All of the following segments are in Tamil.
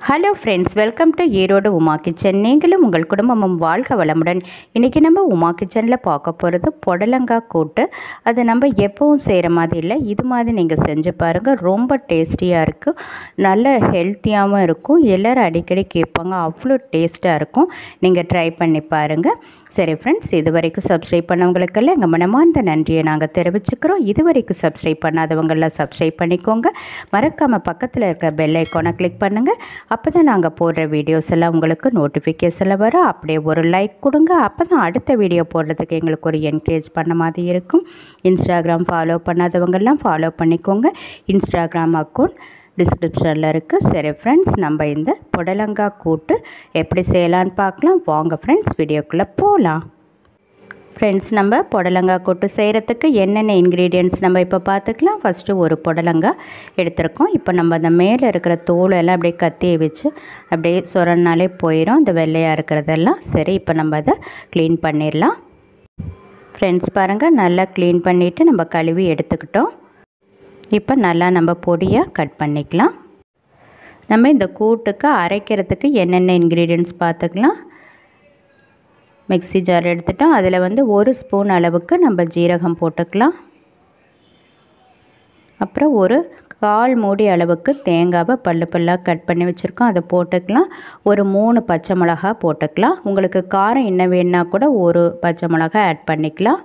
hello friends welcome to Erode Uma kitchen நீங்களும் உங்கள் குடும்பமும் வாழ்க வளமுடன் இன்றைக்கி நம்ம உமா கிச்சனில் பார்க்க போகிறது புடலங்காய் கூட்டு அது நம்ம எப்பவும் செய்கிற மாதிரி இல்லை இது மாதிரி நீங்கள் செஞ்சு பாருங்கள் ரொம்ப டேஸ்டியாக இருக்குது நல்ல ஹெல்த்தியாகவும் இருக்கும் எல்லோரும் அடிக்கடி கேட்பாங்க அவ்வளோ டேஸ்ட்டாக இருக்கும் நீங்கள் ட்ரை பண்ணி பாருங்கள் சரி ஃப்ரெண்ட்ஸ் இது வரைக்கும் சப்ஸ்கிரைப் பண்ணவங்களுக்கெல்லாம் எங்கள் மனமார்ந்த நன்றியை நாங்கள் தெரிவிச்சுக்கிறோம் இது வரைக்கும் சப்ஸ்கிரைப் பண்ணாதவங்கெல்லாம் சப்ஸ்கிரைப் பண்ணிக்கோங்க மறக்காமல் பக்கத்தில் இருக்கிற பெல் ஐக்கானை கிளிக் பண்ணுங்கள் அப்போ தான் நாங்கள் போடுற வீடியோஸ் எல்லாம் உங்களுக்கு நோட்டிஃபிகேஷனில் வரும் அப்படியே ஒரு லைக் கொடுங்க அப்போ தான் அடுத்த வீடியோ போடுறதுக்கு எங்களுக்கு ஒரு என்கரேஜ் பண்ண மாதிரி இருக்கும் இன்ஸ்டாகிராம் ஃபாலோ பண்ணாதவங்கெல்லாம் ஃபாலோ பண்ணிக்கோங்க இன்ஸ்டாகிராம் அக்கௌண்ட் டிஸ்கிரிப்ஷனில் இருக்குது சரி ஃப்ரெண்ட்ஸ் நம்ம இந்த புடலங்காய் கூட்டு எப்படி செய்யலான்னு பார்க்கலாம் வாங்க ஃப்ரெண்ட்ஸ் வீடியோக்குள்ளே போகலாம் ஃப்ரெண்ட்ஸ் நம்ம புடலங்காய் கூட்டு செய்கிறதுக்கு என்னென்ன இன்க்ரீடியன்ட்ஸ் நம்ம இப்போ பார்த்துக்கலாம் ஃபஸ்ட்டு ஒரு புடலங்காய் எடுத்திருக்கோம் இப்போ நம்ம அந்த மேலே இருக்கிற தோல் எல்லாம் அப்படியே கத்தியை வச்சு அப்படியே சுரனாலே போயிடும் இந்த வெள்ளையாக இருக்கிறதெல்லாம் சரி இப்போ நம்ம அதை க்ளீன் பண்ணிடலாம் ஃப்ரெண்ட்ஸ் பாருங்கள் நல்லா க்ளீன் பண்ணிவிட்டு நம்ம கழுவி எடுத்துக்கிட்டோம் இப்போ நல்லா நம்ம பொடியாக கட் பண்ணிக்கலாம் நம்ம இந்த கூட்டுக்கு அரைக்கிறதுக்கு என்னென்ன இன்க்ரீடியன்ட்ஸ் பார்த்துக்கலாம் மிக்ஸி ஜார் எடுத்துட்டோம் அதில் வந்து ஒரு ஸ்பூன் அளவுக்கு நம்ம ஜீரகம் போட்டுக்கலாம் அப்புறம் ஒரு கால் மூடி அளவுக்கு தேங்காவை பல்லு பல்லாக கட் பண்ணி வச்சுருக்கோம் அதை போட்டுக்கலாம் ஒரு மூணு பச்சை மிளகா போட்டுக்கலாம் உங்களுக்கு காரம் என்ன வேணுன்னா கூட ஒரு பச்சை மிளகா ஆட் பண்ணிக்கலாம்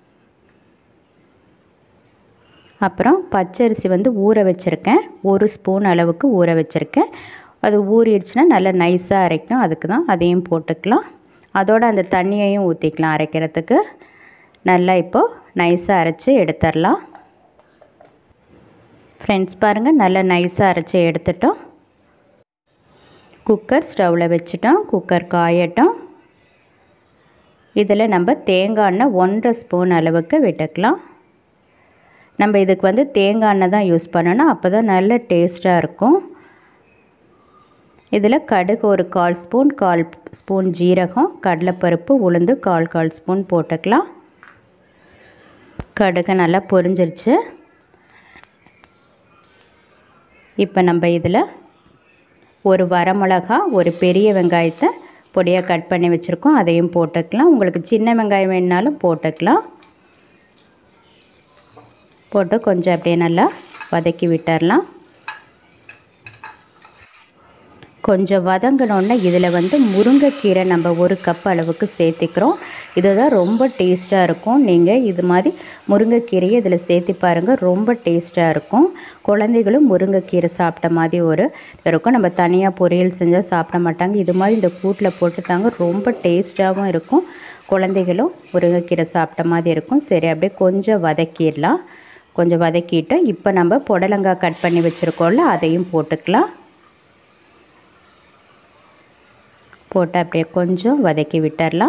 அப்புறம் பச்சரிசி வந்து ஊற வச்சுருக்கேன் ஒரு ஸ்பூன் அளவுக்கு ஊற வச்சுருக்கேன் அது ஊறிடுச்சுன்னா நல்லா நைஸாக அரைக்கும் அதுக்கு தான் அதையும் போட்டுக்கலாம் அதோட அந்த தண்ணியையும் ஊற்றிக்கலாம் அரைக்கிறதுக்கு நல்லா இப்போது நைஸாக அரைச்சி எடுத்துடலாம் ஃப்ரெண்ட்ஸ் பாருங்கள் நல்லா நைஸாக அரைச்சி எடுத்துட்டோம் குக்கர் ஸ்டவ்வில் வச்சுட்டோம் குக்கர் காயட்டும் இதில் நம்ம தேங்காய் எண்ணெய் ஒன்றரை ஸ்பூன் அளவுக்கு விட்டுக்கலாம் நம்ம இதுக்கு வந்து தேங்காய் எண்ணெய் தான் யூஸ் பண்ணணும் அப்போ தான் நல்ல டேஸ்ட்டாக இருக்கும் இதில் கடுகு ஒரு கால் ஸ்பூன் கால் ஸ்பூன் ஜீரகம் கடலைப்பருப்பு உளுந்து கால் கால் ஸ்பூன் போட்டுக்கலாம் கடுகு நல்லா பொரிஞ்சிருச்சு இப்போ நம்ம இதில் ஒரு வரமிளகா ஒரு பெரிய வெங்காயத்தை பொடியாக கட் பண்ணி வச்சுருக்கோம் அதையும் போட்டுக்கலாம் உங்களுக்கு சின்ன வெங்காயம் வேணுனாலும் போட்டுக்கலாம் போட்டு கொஞ்சம் அப்படியே நல்லா வதக்கி விட்டுறலாம் கொஞ்சம் வதங்கினோன்னே இதில் வந்து முருங்கைக்கீரை நம்ம ஒரு கப் அளவுக்கு சேர்த்துக்கிறோம் இதுதான் ரொம்ப டேஸ்ட்டாக இருக்கும் நீங்கள் இது மாதிரி முருங்கைக்கீரையை இதில் சேர்த்து பாருங்கள் ரொம்ப டேஸ்ட்டாக இருக்கும் குழந்தைகளும் முருங்கைக்கீரை சாப்பிட்ட மாதிரி ஒரு இருக்கும் நம்ம தனியாக பொரியல் செஞ்சால் சாப்பிட மாட்டாங்க இது மாதிரி இந்த கூட்டில் போட்டுட்டாங்க ரொம்ப டேஸ்ட்டாகவும் இருக்கும் குழந்தைகளும் முருங்கைக்கீரை சாப்பிட்ட மாதிரி இருக்கும் சரி அப்படியே கொஞ்சம் வதக்கிடலாம் கொஞ்சம் வதக்கிட்டு இப்போ நம்ம புடலங்காய் கட் பண்ணி வச்சுருக்கோம்ல அதையும் போட்டுக்கலாம் போட்டு அப்படியே கொஞ்சம் வதக்கி விட்டுடலாம்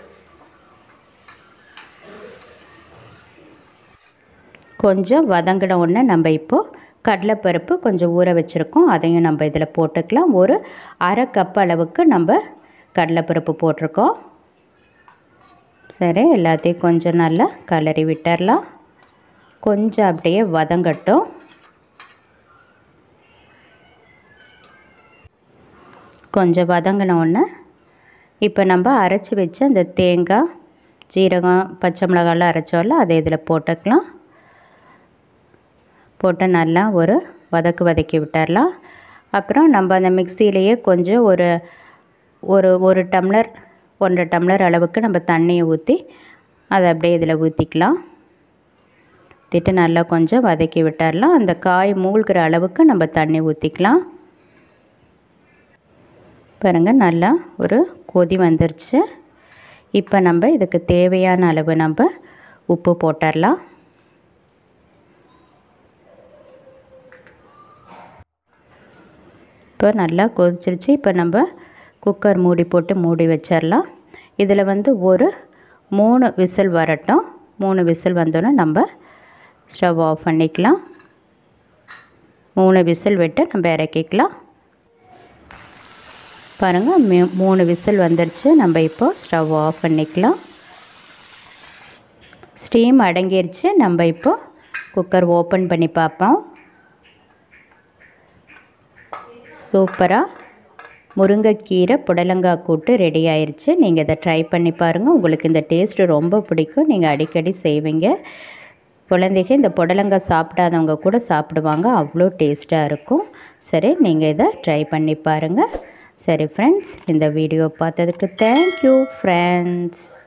கொஞ்சம் வதங்கின உடனே நம்ம இப்போது கடலைப்பருப்பு கொஞ்சம் ஊற வச்சுருக்கோம் அதையும் நம்ம இதில் போட்டுக்கலாம் ஒரு அரை கப் அளவுக்கு நம்ம கடலைப்பருப்பு போட்டிருக்கோம் சரி எல்லாத்தையும் கொஞ்சம் நல்லா கலரி விட்டுடலாம் கொஞ்சம் அப்படியே வதங்கட்டும் கொஞ்சம் வதங்கின உடனே இப்போ நம்ம அரைச்சி வச்ச அந்த தேங்காய் ஜீரகம் பச்சை மிளகாலாம் அரைச்சோம்ல அதை இதில் போட்டுக்கலாம் போட்டு நல்லா ஒரு வதக்கு வதக்கி விட்டுடலாம் அப்புறம் நம்ம அந்த மிக்சியிலேயே கொஞ்சம் ஒரு ஒரு ஒரு டம்ளர் ஒன்றரை டம்ளர் அளவுக்கு நம்ம தண்ணியை ஊற்றி அதை அப்படியே இதில் ஊற்றிக்கலாம் ஊற்றிட்டு நல்லா கொஞ்சம் வதக்கி விட்டுடலாம் அந்த காய் மூழ்கிற அளவுக்கு நம்ம தண்ணி ஊற்றிக்கலாம் பாருங்கள் நல்லா ஒரு கொதி வந்துருச்சு இப்போ நம்ம இதுக்கு தேவையான அளவு நம்ம உப்பு போட்டுடலாம் இப்போ நல்லா கொதிச்சிருச்சு இப்போ நம்ம குக்கர் மூடி போட்டு மூடி வச்சிடலாம் இதில் வந்து ஒரு மூணு விசில் வரட்டும் மூணு விசில் வந்தோன்னே நம்ம ஸ்டவ் ஆஃப் பண்ணிக்கலாம் மூணு விசில் விட்டு நம்ம இறக்கிக்கலாம் பாருங்கள் மே மூணு விசில் வந்துடுச்சு நம்ம இப்போ ஸ்டவ் ஆஃப் பண்ணிக்கலாம் ஸ்டீம் அடங்கிருச்சு நம்ம இப்போ குக்கர் ஓப்பன் பண்ணி பார்ப்போம் சூப்பராக முருங்கைக்கீரை புடலங்காய் கூட்டு ரெடி ஆயிடுச்சு நீங்கள் இதை ட்ரை பண்ணி பாருங்கள் உங்களுக்கு இந்த டேஸ்ட்டு ரொம்ப பிடிக்கும் நீங்கள் அடிக்கடி செய்வீங்க குழந்தைங்க இந்த புடலங்காய் சாப்பிடாதவங்க கூட சாப்பிடுவாங்க அவ்வளோ டேஸ்ட்டாக இருக்கும் சரி நீங்கள் இதை ட்ரை பண்ணி பாருங்கள் சரி ஃப்ரெண்ட்ஸ் இந்த வீடியோ பார்த்ததுக்கு தேங்க்யூ ஃப்ரெண்ட்ஸ்